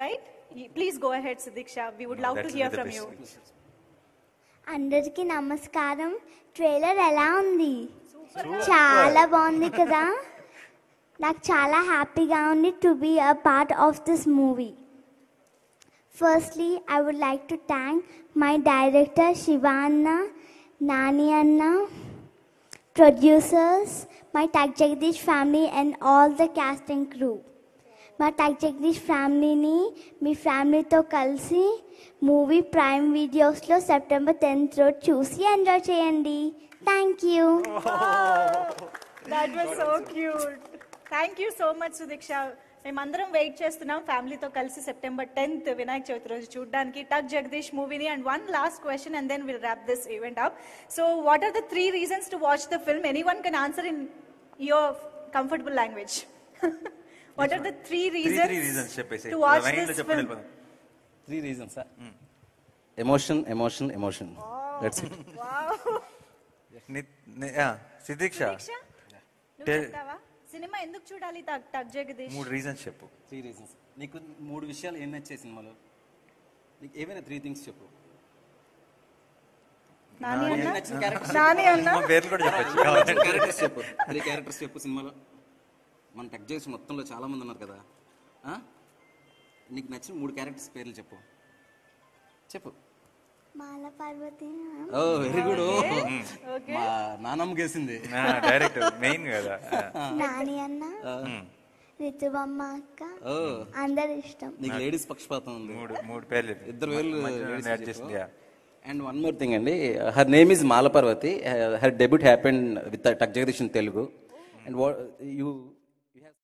Right? Please go ahead, Sidiksha. We would love to That will hear be the from best. you. అందరికీ నమస్కారం trailer ఎలా ఉంది చాలా బాగుంది కదా నాకు చాలా హ్యాపీగా ఉంది to be a part of this movie firstly I would like to thank my director Shiva అన్న నాని అన్న producers my Tuck Jagadish family and all the cast and crew మా టక్ జగదీష్ ఫ్యామిలీని మీ ఫ్యామిలీతో కలిసి మూవీ ప్రైమ్ వీడియోస్లో సెప్టెంబర్ టెన్త్ రోజు చూసి ఎంజాయ్ చేయండి thank you That was so cute. Thank you so much Sudeeksha మేమందరం వెయిట్ చేస్తున్నాం ఫ్యామిలీతో కలిసి సెప్టెంబర్ టెన్త్ వినాయక చవితి రోజు చూడడానికి టక్ జగదీష్ మూవీని and one last question and then will wrap this event up so what are the three reasons to watch the film anyone can answer in your comfortable language what are the three three three reasons reasons చెప్పేసి to watch లైన్లో this చెప్పండి film three reasons emotion emotion emotion that's it Siddhiksha నువ్వు Tell- చెప్తావా cinema ఎందుకు చూడాలి టక్ టక్ జగదీష్ మూడు రీజన్స్ చెప్పు త్రీ రీజన్స్ నీకు మూడు విషయాలు ఏం నచ్చాయి సినిమాలో నీకు ఏమైనా త్రీ థింగ్స్ చెప్పు నాని ఏం అన్న నచ్చిన క్యారెక్టర్స్ నాని అన్న మా పేర్లు కూడా చెప్పచ్చు క్యారెక్టర్స్ చెప్పు త్రీ క్యారెక్టర్స్ చెప్పు సినిమాలో మన టెక్ చేసి మొత్తంలో చాలా మంది ఉన్నారు కదా ఆ? నీకు నచ్చిన మూడు క్యారెక్టర్స్ పేర్లు చెప్పు చెప్పు Mala Parvathi oh very good Okay. మా నానమ్మ గేసింది డైరెక్ట్ మెయిన్ కదా నాని అన్న రితుబమ్మ అక్క ఓ అందరు ఇష్టం నీకు లేడీస్ పక్షపాతం ఉంది మూడు మూడు పేర్లు చెప్పు. ఇద్దరు వేలు మధ్యలో ladies యాడ్ చెప్పు. చేసింది yeah. And one more thing అండి her name is Malaparvathi her debut happen with Tuck Jagadish in Telugu and you